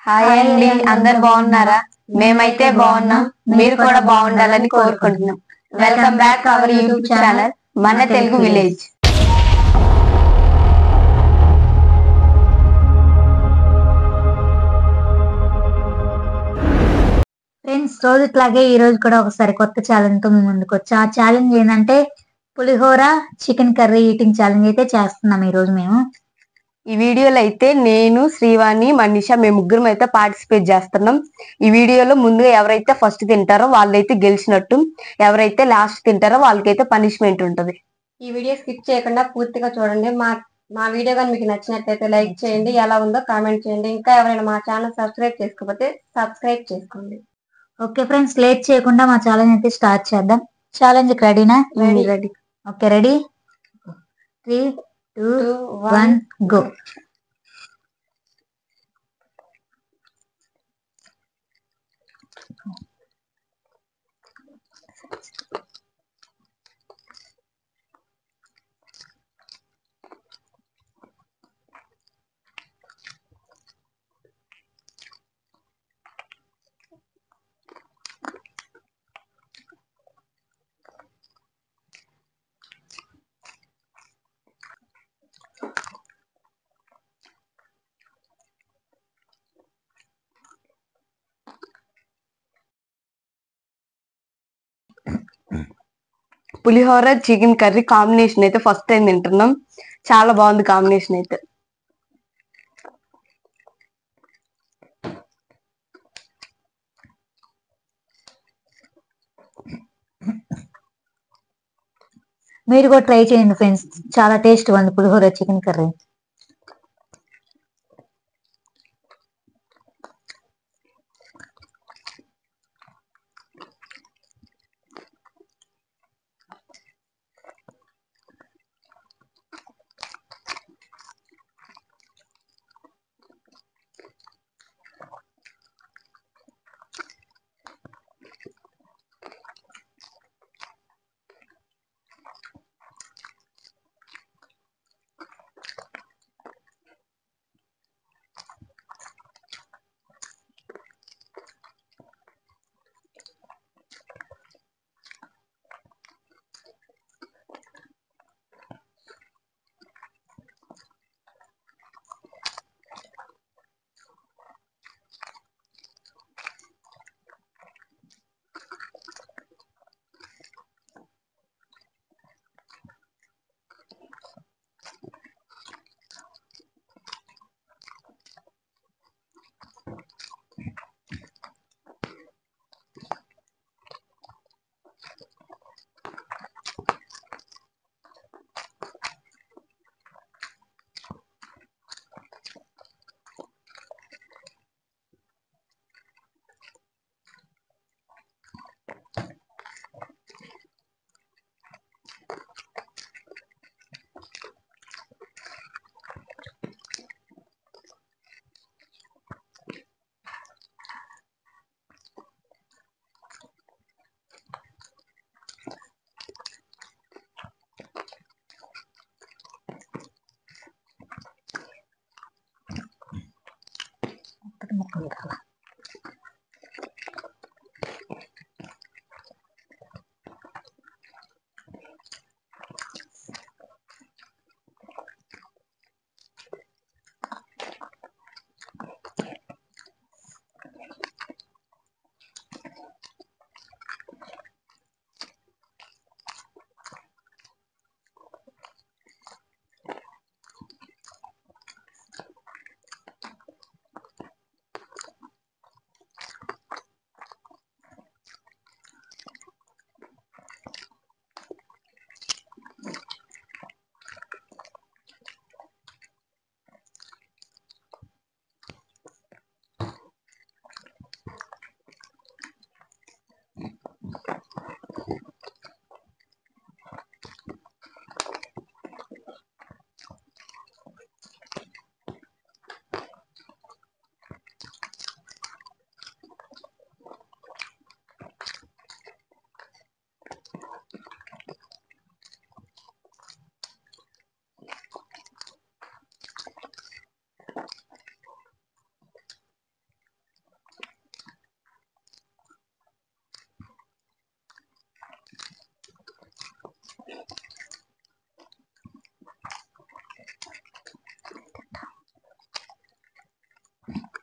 Hi అండి అందరు బాగున్నారా మేమైతే బాగున్నాం మీరు కూడా బాగుండాలని కోరుకుంటున్నాం welcome back our YouTube channel మన తెలుగు విలేజ్ ఫ్రెండ్స్ రోజుట్లాగే ఈ రోజు కూడా ఒకసారి కొత్త ఛాలెంజ్ తో మీ ముందుకు వచ్చా ఆ ఛాలెంజ్ ఏంటంటే pulihora chicken curry eating challenge అయితే చేస్తున్నాం ఈ రోజు మేము ఈ వీడియోలో అయితే నేను శ్రీవాణి మనీషా మేము ముగ్గురం అయితే పార్టిసిపేట్ చేస్తున్నాం ఈ వీడియోలో ముందుగా ఎవరైతే ఫస్ట్ తింటారో వాళ్ళైతే గెలిచినట్టు ఎవరైతే లాస్ట్ తింటారో వాళ్ళకైతే పనిష్మెంట్ ఉంటది ఈ వీడియో స్కిప్ చేయకుండా పూర్తిగా చూడండి మా మా వీడియో కానీ మీకు నచ్చినట్లయితే లైక్ చేయండి ఎలా ఉందో కామెంట్ చేయండి ఇంకా ఎవరైనా మా ఛానల్ సబ్స్క్రైబ్ చేసుకోకపోతే సబ్స్క్రైబ్ చేసుకోండి ఓకే ఫ్రెండ్స్ లేట్ చేయకుండా మా ఛాలెంజ్ అయితే స్టార్ట్ చేద్దాం ఛాలెంజ్ రెడీనా Ready. Ready okay ready three two Two, one one. Go pulihora chicken curry combination అయితే ఫస్ట్ టైం తింటున్నాం చాలా బాగుంది కాంబినేషన్ అయితే మీరు కూడా ట్రై చేయండి ఫ్రెండ్స్ చాలా టేస్ట్ ఉంది పులిహోర చికెన్ కర్రీ ముక్కలు కావాలి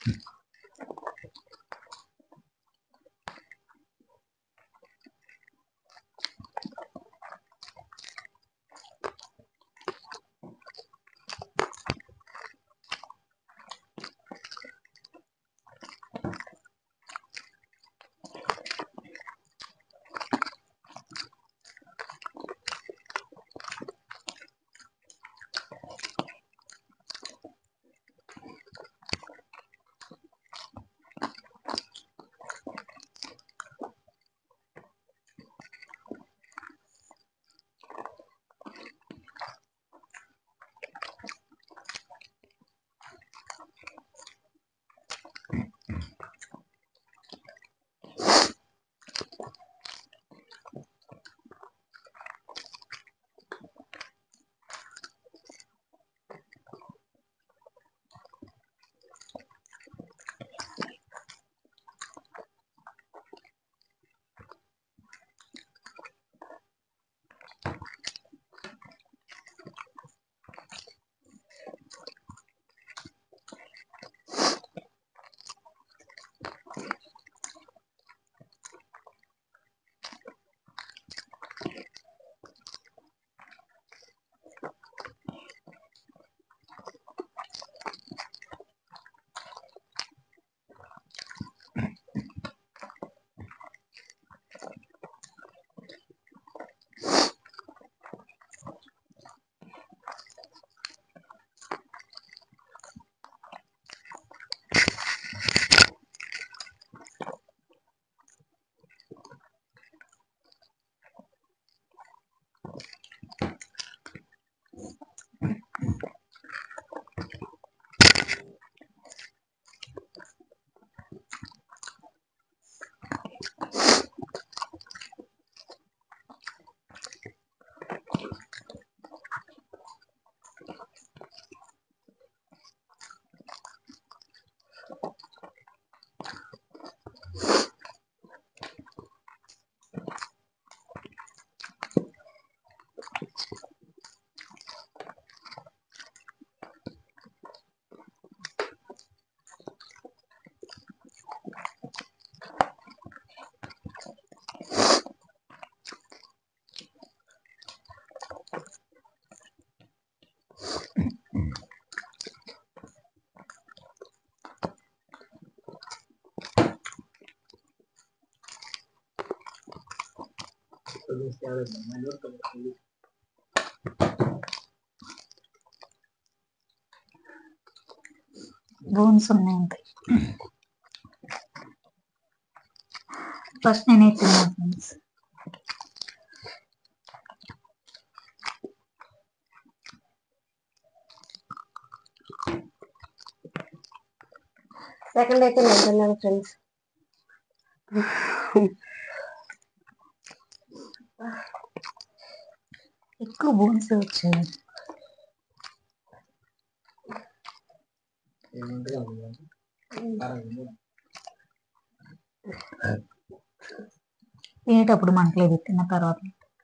బోన్స్ ఉన్నాయి ఫస్ట్ నేనే తిన్నాను ఫ్రెండ్స్ సెకండ్ అయితే నేను తిన్నాను ఫ్రెండ్స్ ఎక్కువ బోన్స్ వచ్చాయి తినేటప్పుడు మనకులేదు తిన్న తర్వాత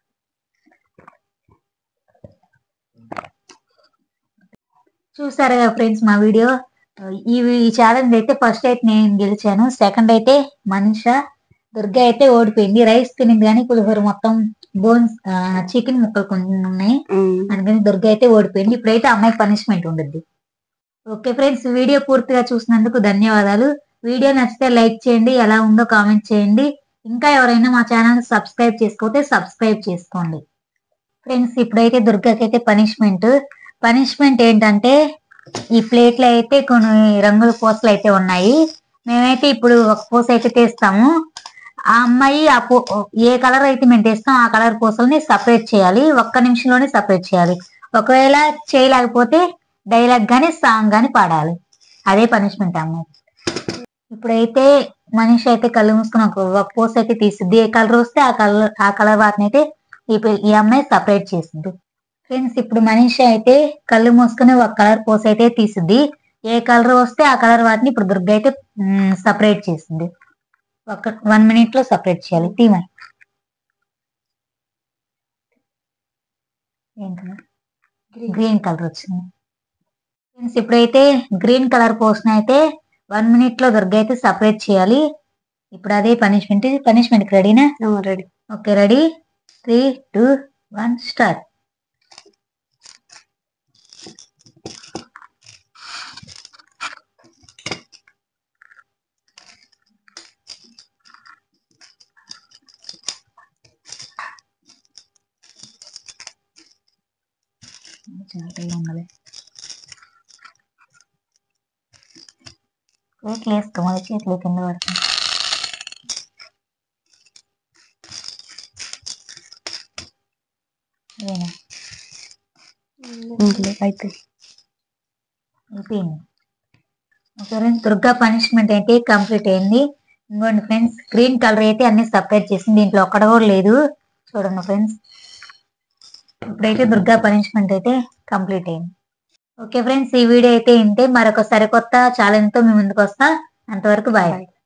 చూసారు కదా ఫ్రెండ్స్ మా వీడియో ఈ ఈ ఛాలెంజ్ అయితే ఫస్ట్ అయితే నేను గెలిచాను సెకండ్ అయితే మనిష దుర్గా అయితే ఓడిపోయింది రైస్ తినింది కానీ పులిహోర మొత్తం బోన్స్ చికెన్ ముక్కలు కొన్ని ఉన్నాయి అందుకని దుర్గా అయితే ఓడిపోయింది ఇప్పుడైతే అమ్మాయి పనిష్మెంట్ ఉండద్ది ఓకే ఫ్రెండ్స్ వీడియో పూర్తిగా చూసినందుకు ధన్యవాదాలు వీడియో నచ్చితే లైక్ చేయండి ఎలా ఉందో కామెంట్ చేయండి ఇంకా ఎవరైనా మా ఛానల్ సబ్స్క్రైబ్ చేసుకోతే సబ్స్క్రైబ్ చేసుకోండి ఫ్రెండ్స్ ఇప్పుడైతే దుర్గాకి అయితే పనిష్మెంట్ పనిష్మెంట్ ఏంటంటే ఈ ప్లేట్లో అయితే కొన్ని రంగుల పూసలు అయితే ఉన్నాయి మేమైతే ఇప్పుడు ఒక పూస అయితే తీస్తాము ఆ అమ్మాయి ఆ పూ ఏ కలర్ అయితే మేము తీస్తాం ఆ కలర్ పూసల్ని సపరేట్ చేయాలి ఒక్క నిమిషంలోనే సపరేట్ చేయాలి ఒకవేళ చేయలేకపోతే డైలాగ్ గానీ సాంగ్ గానీ పాడాలి అదే పనిష్మెంట్ అమ్మాయి ఇప్పుడైతే మనిషి అయితే కళ్ళు మూసుకుని ఒక ఒక పూస అయితే తీసిద్ది ఏ కలర్ వస్తే ఆ కలర్ ఆ కలర్ వాటిని అయితే ఈ పి- ఈ అమ్మాయి సపరేట్ చేసిద్ది ఫ్రెండ్స్ ఇప్పుడు మనిషి అయితే కళ్ళు మూసుకుని ఒక కలర్ పూస అయితే తీసిద్ది ఏ కలర్ వస్తే ఆ కలర్ వాటిని ఇప్పుడు దుర్గ అయితే సపరేట్ చేసింది ఒక వన్ మినిట్ లో సపరేట్ చేయాలి తీమై గ్రీన్ కలర్ వచ్చింది ఫ్రెండ్స్ ఇప్పుడైతే గ్రీన్ కలర్ పోసిన అయితే వన్ మినిట్ లో దుర్గ అయితే సపరేట్ చేయాలి ఇప్పుడు అదే పనిష్మెంట్ పనిష్మెంట్ రెడీనా ready okay ready three two one start ఉండాలి చేతులు వేసుకో మళ్ళీ చేతులు కింద పడుతుంది ఇదేనా అయితే అయిపోయింది ఓకే ఫ్రెండ్స్ దుర్గా పనిష్మెంట్ అయితే కంప్లీట్ అయింది ఇంకోండి ఫ్రెండ్స్ గ్రీన్ కలర్ అయితే అన్ని సపరేట్ చేసింది దీంట్లో ఒక్కడ కూడా లేదు చూడండి ఫ్రెండ్స్ ఇప్పుడైతే దుర్గా పనిష్మెంట్ అయితే కంప్లీట్ అయింది ఓకే ఫ్రెండ్స్ ఈ వీడియో అయితే ఇంతే మరొక సరికొత్త ఛాలెంజ్ తో మీ ముందుకు వస్తా అంతవరకు బాయ్ Bye.